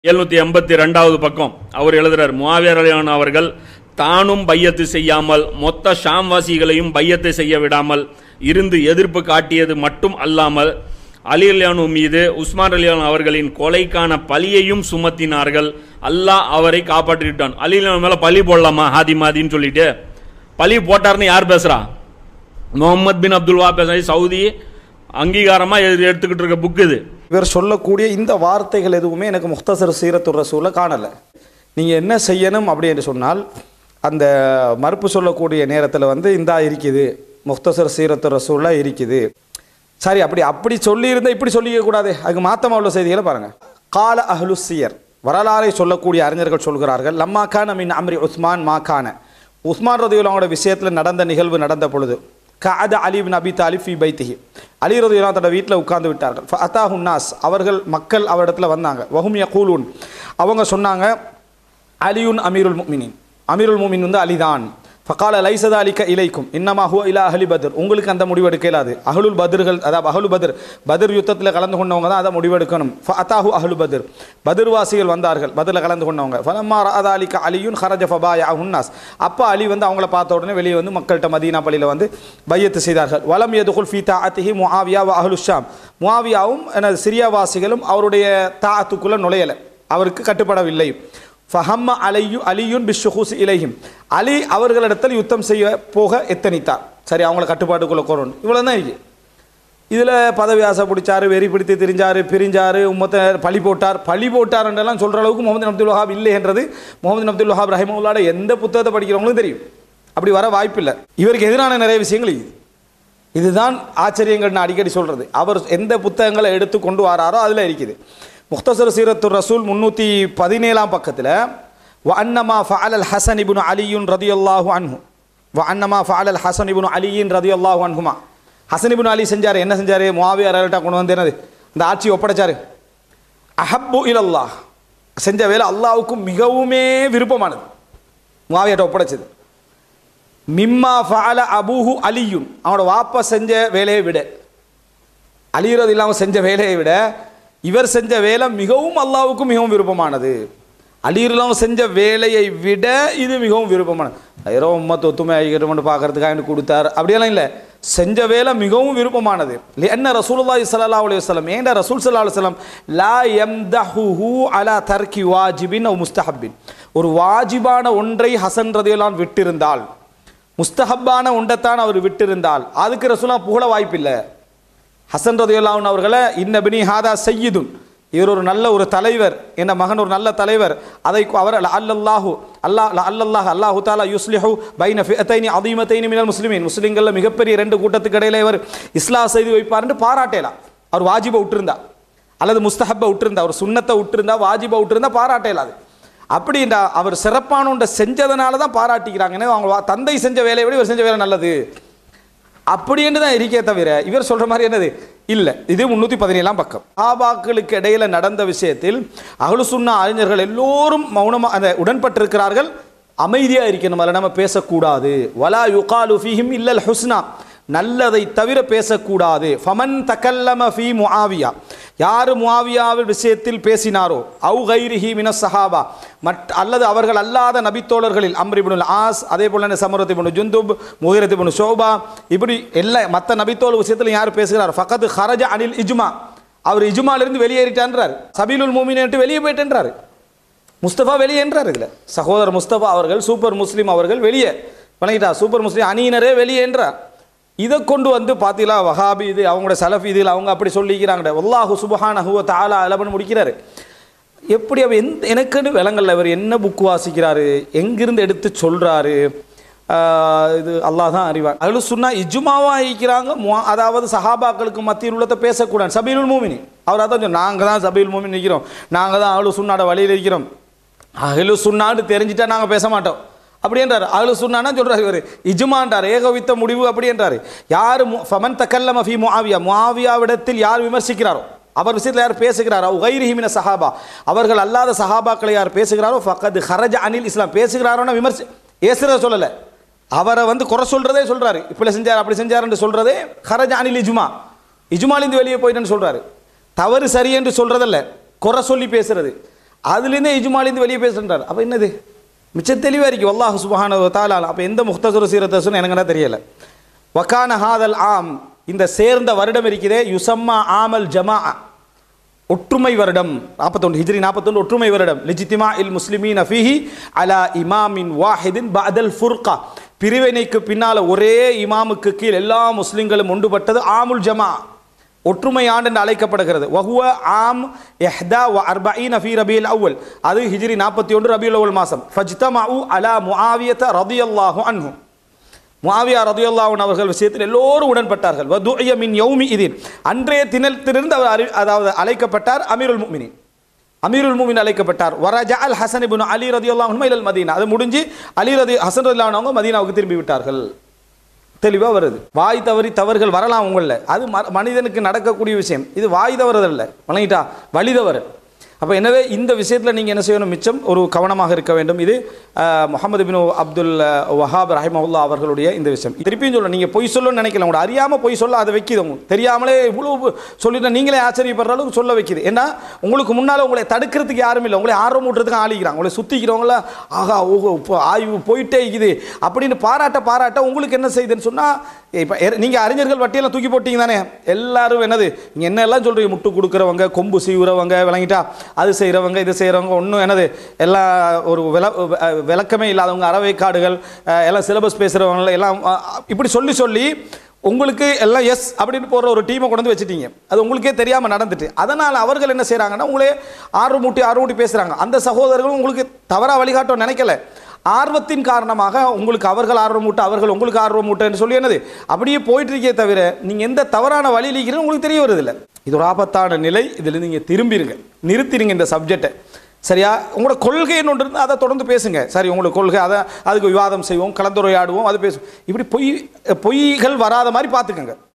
எழுநூத்தி எண்பத்தி ரெண்டாவது பக்கம் அவர் எழுதுறார் முவாவியர் அலியான் அவர்கள் தானும் பையத்து செய்யாமல் மொத்த ஷாம்வாசிகளையும் பையத்தை செய்ய விடாமல் இருந்து எதிர்ப்பு காட்டியது மட்டும் அல்லாமல் அலி அலியானு மீது உஸ்மான் அலியான் அவர்களின் கொலைக்கான பழியையும் சுமத்தினார்கள் அல்லாஹ் அவரை காப்பாற்றிவிட்டான் அலி அலியான் மேல பழி போடலாமா ஹாதி மாதின்னு சொல்லிட்டு பழி போட்டார்னு யார் பேசுறா முகமது பின் அப்துல் வா பேசுற சவுதி அங்கீகாரமா எடு- எடுத்துக்கிட்டு இருக்க புக் இது இவர் சொல்லக்கூடிய இந்த வார்த்தைகள் எதுவுமே எனக்கு முக்தசர் சீரத்துர் ரசூல காணலை நீங்கள் என்ன செய்யணும் அப்படின்னு சொன்னால் அந்த மறுப்பு சொல்லக்கூடிய நேரத்தில் வந்து இந்தா இருக்குது முக்தசர் சீரத்துர் ரசூலா இருக்குது சரி அப்படி அப்படி சொல்லியிருந்தா இப்படி சொல்லிக்க கூடாது அதுக்கு மாத்தமா உள்ள செய்திகளை பாருங்கள் கால அஹ்லு சியர் வரலாறை சொல்லக்கூடிய அறிஞர்கள் சொல்கிறார்கள் லம்மா கான மின் அம்ரி உஸ்மான் மா கான உஸ்மான் ரதியுல்லாவோட விஷயத்தில் நடந்த நிகழ்வு நடந்த பொழுது கஅத அலி பின் அபி தாலிப் ஃபி பைத்திஹி அலி ரதியுல்லா தன்னோட வீட்டில் உட்கார்ந்து விட்டார்கள் அத்தாஹுன் நாஸ் அவர்கள் மக்கள் அவரிடத்துல வந்தாங்க வஹும் யகூலூன் அவங்க சொன்னாங்க அலியுன் அமீருல் முமினின் அமீருல் முமின் வந்து அலிதான் ஃபகால லைசதா அலிக்க இலைக்கும் இன்னமா ஹுவ இலா அஹலி பத்ர் உங்களுக்கு அந்த முடிவு எடுக்க இயலாது அஹலுல் பத்ர்கள் அதாவது அஹலு பத்ர் பத்ர் யுத்தத்தில் கலந்து கொண்டவங்க தான் அதை முடிவெடுக்கணும் அத்தாஹு அஹலு பத்ர் பத்ர்வாசிகள் வந்தார்கள் பத்ரில் கலந்து கொண்டவங்க ஃபலம்மா ரஅதா அலிக்க அலியுன் ஹரஜ ஃபபாயா உன்னாஸ் அப்போ அலி வந்து அவங்கள பார்த்த உடனே வெளியே வந்து மக்கள்கிட்ட மதீனா பள்ளியில் வந்து பையத்து செய்தார்கள் வலம் எதுகுல் ஃபி தாஅத்திஹி முஆவியா வ அஹ்லு ஷாம் முஆவியாவும் எனது சிரியாவாசிகளும் அவருடைய தாஅத்துக்குள்ள நுழையலை அவருக்கு கட்டுப்படவில்லை ஃபஹம்ம அலையு அலியுன் பிஷுஹூஸ் இலைஹிம் அலி அவர்களிடத்தில் யுத்தம் செய்ய போக எத்தனித்தார் சரி அவங்கள கட்டுப்பாட்டுக்குள்ள கொரோன் இவ்வளோ தான் இருக்கு இதில் பதவி ஆசை பிடிச்சாரு வெறி பிடித்து திரிஞ்சாரு பிரிஞ்சாரு உம்மத்தை பழி போட்டார் பழி போட்டார் என்றெல்லாம் சொல்கிற அளவுக்கு முகமது அப்துல் வஹாப் இல்லை என்றது முகமது அப்துல் வஹாப் ரஹிமுல்லாட எந்த புத்தகத்தை படிக்கிறவங்களும் தெரியும் அப்படி வர வாய்ப்பில்லை இவருக்கு எதிரான நிறைய விஷயங்கள் இது இதுதான் ஆச்சரியங்கள் நான் அடிக்கடி சொல்கிறது அவர் எந்த புத்தகங்களை எடுத்து கொண்டு வராரோ அதில் இருக்குது முக்தசர் சீரத்துர் ரசூல் முன்னூற்றி பதினேழாம் பக்கத்தில் வ அன்னமா ஃபஅலல் ஹசன் இப்னு அலியுன் ரதியல்லாஹு அன்ஹு வ அன்னமா ஃபஅலல் ஹசன் இப்னு அலியின் ரதியல்லாஹு அன்ஹுமா ஹசன் இப்னு அலி செஞ்சார் என்ன செஞ்சார் முஆவியா ரலிட்டா கொண்டு வந்து என்னது இந்த ஆட்சி ஒப்படைச்சாரு அஹப்பு இலல்லாஹ் செஞ்ச வேலை அல்லாஹ்வுக்கு மிகவுமே விருப்பமானது முஆவியாட்ட ஒப்படைச்சது மிம்மா ஃபஅல அபூஹு அலியுன் அவனோட வாப்பா செஞ்ச வேலையை விட அலிகிறது இல்லாமல் செஞ்ச வேலையை விட இவர் செஞ்ச வேலை மிகவும் அல்லாவுக்கும் மிகவும் விருப்பமானது அலியில்லாமல் செஞ்ச வேலையை விட இது மிகவும் விருப்பமானது ஏதோ உம்மத்து ஒத்துமை ஆகிக்கிறோம்னு பார்க்கறதுக்காக எனக்கு கொடுத்தார் அப்படியெல்லாம் இல்லை செஞ்ச வேலை மிகவும் விருப்பமானது என்ன ரசூலுல்லாஹி ஸல்லல்லாஹு அலைஹி வஸல்லம் ஏண்ட ரசூல் ஸல்லல்லாஹு அலைஹி வஸல்லம் லா யம்தஹுஹு அலா தர்கி வாஜிபின் அவ் முஸ்தஹப்பின் ஒரு வாஜிபான ஒன்றை ஹசன் ரதியல்லான் விட்டிருந்தால் முஸ்தஹப்பான ஒன்றைத்தான் அவர் விட்டிருந்தால் அதுக்கு ரசூலா புகழ வாய்ப்பில்லை ஹசன் ரதியுல்லாஹன் அவர்களை இன்ன பினி ஹாதா சையீதுன் இவர் ஒரு நல்ல ஒரு தலைவர் என்ன மகன் ஒரு நல்ல தலைவர் அதை அவர் அல்லல்லாஹு அல்லாஹ் அல்லல்லாஹ் அல்லாஹு தாலா யுஸ்லிஹு பைன ஃபிஅத்தைனி அதீமத்தைனி மினல் முஸ்லிமீன் முஸ்லிம்களில் மிகப்பெரிய ரெண்டு கூட்டத்துக்கு இடையில இவர் இஸ்லா செய்து வைப்பார்னு பாராட்டலாம் அவர் வாஜிபை விட்டுருந்தா அல்லது முஸ்தஹப்பை விட்டுருந்தா அவர் சுன்னத்தை விட்டுருந்தா வாஜிபை விட்டுருந்தா பாராட்டலாது அப்படி இந்த அவர் சிறப்பான ஒன்றை செஞ்சதுனால தான் பாராட்டிக்கிறாங்க ஏன்னா அவங்க வா- தந்தை செஞ்ச வேலையை விட இவர் செஞ்ச வேலை நல்லது அப்படின்னு தான் இருக்கே தவிர இவர் சொல்ற மாதிரி என்னது இல்லை இது முன்னூற்றி பதினேழாம் பக்கம் ஆபாக்களுக்கு இடையில நடந்த விஷயத்தில் அகலு சுன்னா அறிஞர்கள் எல்லோரும் மௌனமாக அந்த உடன்பட்டிருக்கிறார்கள் அமைதியாக இருக்கணும் அதில் நம்ம பேசக்கூடாது வலா யுகாலு ஃபீஹிம் இல்லல் ஹுஸ்னா நல்லதை தவிர பேசக்கூடாது ஃபமன் தக்கல்லம ஃபீ முஆவியா யார் முஆவியாவில் விஷயத்தில் பேசினாரோ அவு கைரிஹி மின சஹாபா மட் அல்லது அவர்கள் அல்லாத நபித்தோழர்களில் அம்ரிபுல் ஆஸ் அதே போல சமரத் இப்னு ஜுந்துப் முஹிரத் இப்னு ஷோபா இப்படி எல்லா மற்ற நபித்தோழர் விஷயத்தில் யார் பேசுகிறார் ஃபகத் ஹரஜ அனில் இஜ்மா அவர் இஜ்மாலிருந்து வெளியேறிட்டான்றார் சபீலுல் மூமினேட்டு வெளியே போயிட்டேன்றார் முஸ்தபா வெளியேன்றார் இதில் சகோதரர் முஸ்தபா அவர்கள் சூப்பர் முஸ்லீம் அவர்கள் வெளியே வணங்கிட்டா சூப்பர் முஸ்லீம் அணியினரே வெளியேன்றார் இதை கொண்டு வந்து பார்த்தீங்களா வஹாபி இது அவங்களோட சலஃபி இதில் அவங்க அப்படி சொல்லிக்கிறாங்க வல்லாஹு சுபஹானஹு வ தஆலா அலபன் முடிக்கிறாரு எப்படி அவர் எந்த எனக்குன்னு விலங்கல்ல இவர் என்ன புக் வாசிக்கிறாரு எங்கிருந்து எடுத்து சொல்கிறாரு இது அல்லாஹ் தான் அறிவார் அதில் சொன்னா இஜுமாவா இருக்கிறாங்க முவா- அதாவது சஹாபாக்களுக்கு மத்தியில் உள்ளத்தை பேசக்கூடாது சபீலுல் மூமினி அவர் அதான் சொன்னார் நாங்கள் தான் சபீல் மூமின் நிற்கிறோம் நாங்கள் தான் அகலு சுன்னாட வழியில் இருக்கிறோம் அகலு சுன்னான்னு தெரிஞ்சிட்டா நாங்கள் பேச மாட்டோம் அப்படின்றார் அகலு சுன்னானா சொல்றாரு இவர் இஜுமான்றார் ஏகவித்த முடிவு அப்படின்றாரு யார் மு- ஃபமன் தக்கல்லம ஃபி முஆவியா முஆவியாவிடத்தில் யார் விமர்சிக்கிறாரோ அவர் விஷயத்தில் யார் பேசுகிறாரோ கைரிஹிமின சஹாபா அவர்கள் அல்லாத சஹாபாக்களை யார் பேசுகிறாரோ ஃபக்கத் ஹரஜ அனில் இஸ்லாம் பேசுகிறாரோன்னா விமர்சி ஏசுறத சொல்லலை அவரை வந்து குறை சொல்றதே சொல்றாரு இப்படி செஞ்சார் அப்படி செஞ்சாருன்னு சொல்றதே ஹரஜ அனில் இஜுமா இஜுமாலிந்து வெளியே போயிட்டேன்னு சொல்றாரு தவறு சரி என்று சொல்றதல்ல குறை சொல்லி பேசுறது அதுலேருந்தே இஜுமாலேருந்து வெளியே பேசுகிறார் அப்போ என்னது மிச்சம் தெளிவாக இருக்கு வல்லாஹ் சுபஹான தாலால் அப்போ எந்த முக்தசுர சீரத்தசுன்னு எனக்குன்னா தெரியல வக்கான ஹாதல் ஆம் இந்த சேர்ந்த வருடம் இருக்குதே யுசம்மா ஆமல் ஜமா ஒற்றுமை வருடம் நாற்பத்தொன்று ஹிஜ்ரி நாற்பத்தொன்று ஒற்றுமை வருடம் லிஜித்திமா இல் முஸ்லிமீன் அஃபிஹி அலா இமாமின் வாஹிதின் பஅதல் ஃபுர்கா பிரிவினைக்கு பின்னால ஒரே இமாமுக்கு கீழ் எல்லா முஸ்லிம்களும் ஒன்றுபட்டது ஆமுல் ஜமா ஒற்றுமை ஆண்டு என்று அழைக்கப்படுகிறது வஹுவ ஆம் எஹ்தா வ அர்பஈன ஃபீ ரபியுல் அவ்வல் அது ஹிஜ்ரி நாற்பத்தி ஒன்று ரபியுல் அவ்வல் மாதம் ஃபஜ்தமஉ அலா முஆவியத ரதியல்லாஹு அன்ஹு முஆவியா ரதியுல்லாஹன் அவர்கள் விஷயத்தில் எல்லோரும் உடன்பட்டார்கள் வதுஇய மின் யௌமி இதின் அன்றைய தினத்திலிருந்து அவர் அறி அதாவது அழைக்கப்பட்டார் அமீருல் முஃமினின் அமீருல் முஃமின் அழைக்கப்பட்டார் வரஜா அல் ஹசன் இப்னு அலி ரதியுல்லாஹு அன்ஹு இலல் மதீனா அது முடிஞ்சு அலி ரதி ஹசன் ரதியுல்லாஹு அவங்க மதீனாவுக்கு திரும்பி விட்டார்கள் தெளிவாக வருது வாய் தவறி தவறுகள் வரலாம் உங்களில் அது ம- மனிதனுக்கு நடக்கக்கூடிய விஷயம் இது வாய் தவறுதல்ல வணங்கிட்டா வழி தவறு அப்போ எனவே இந்த விஷயத்தில் நீங்கள் என்ன செய்யணும் மிச்சம் ஒரு கவனமாக இருக்க வேண்டும் இது அஹ், முகமது பின் அப்துல் அஹ், வஹாப் ரஹிமவுல்லா அவர்களுடைய இந்த விஷயம் திருப்பியும் சொல்ல நீங்கள் பொய் சொல்லணும்னு நினைக்கல உங்களை அறியாமல் பொய் சொல்ல அதை வைக்கிது உங்களுக்கு தெரியாமலே இவ்வளோ சொல்லிட்டு நீங்களே ஆச்சரியப்படுற அளவுக்கு சொல்ல வைக்கிது ஏன்னா உங்களுக்கு முன்னால் உங்களை தடுக்கிறதுக்கு யாரும் இல்லை உங்களை ஆர்வம் ஊட்டுறதுக்கு ஆளிக்கிறாங்க உங்களை சுற்றிக்கிறவங்கள ஆகா ஓஹோ இப்போ ஆய்வு போயிட்டே இருக்குது அப்படின்னு பாராட்ட பாராட்ட உங்களுக்கு என்ன செய்யுதுன்னு சொன்னால் இப்போ நீங்கள் அறிஞர்கள் வட்டியெல்லாம் தூக்கி போட்டீங்க தானே எல்லாரும் என்னது நீங்கள் என்ன எல்லாம் சொல்கிறீங்க முட்டு கொடுக்குறவங்க கொம்பு சீவுறவங்க விளங்கிட்டா அது செய்கிறவங்க இது செய்கிறவங்க ஒன்றும் என்னது எல்லாம் ஒரு விள அஹ் விளக்கமே இல்லாதவங்க அறவைக்காடுகள் அஹ் எல்லாம் சிலபஸ் பேசுகிறவங்க எல்லாம் அஹ் இப்படி சொல்லி சொல்லி உங்களுக்கு எல்லாம் எஸ் அப்படின்னு போடுற ஒரு டீமை கொண்டு வந்து வச்சுட்டீங்க அது உங்களுக்கே தெரியாமல் நடந்துட்டு அதனால் அவர்கள் என்ன செய்கிறாங்கன்னா உங்களே ஆர்வமூட்டி ஆர்வமூட்டி பேசுகிறாங்க அந்த சகோதரர்களும் உங்களுக்கு தவறாக வழிகாட்டம் நினைக்கல ஆர்வத்தின் காரணமாக உங்களுக்கு அவர்கள் ஆர்வம் மூட்ட அவர்கள் உங்களுக்கு ஆர்வம் மூட்டன்னு சொல்லி என்னது அப்படியே போயிட்டு இருக்கே தவிர நீங்கள் எந்த தவறான வழியில் இருக்கிறது உங்களுக்கு தெரிய வருதில்லை இது ஒரு ஆபத்தான நிலை இதில் நீங்கள் திரும்பிருங்க நிறுத்திடுங்க இந்த சப்ஜெக்டை சரியா உங்களோட கொள்கைன்னு ஒன்று இருந்தால் அதை தொடர்ந்து பேசுங்க சரி உங்களுக்கு கொள்கை அதை அதுக்கு விவாதம் செய்வோம் கலந்துரையாடுவோம் அது பேசுவோம் இப்படி பொய் பொய்கள் வராத மாதிரி பார்த்துக்கோங்க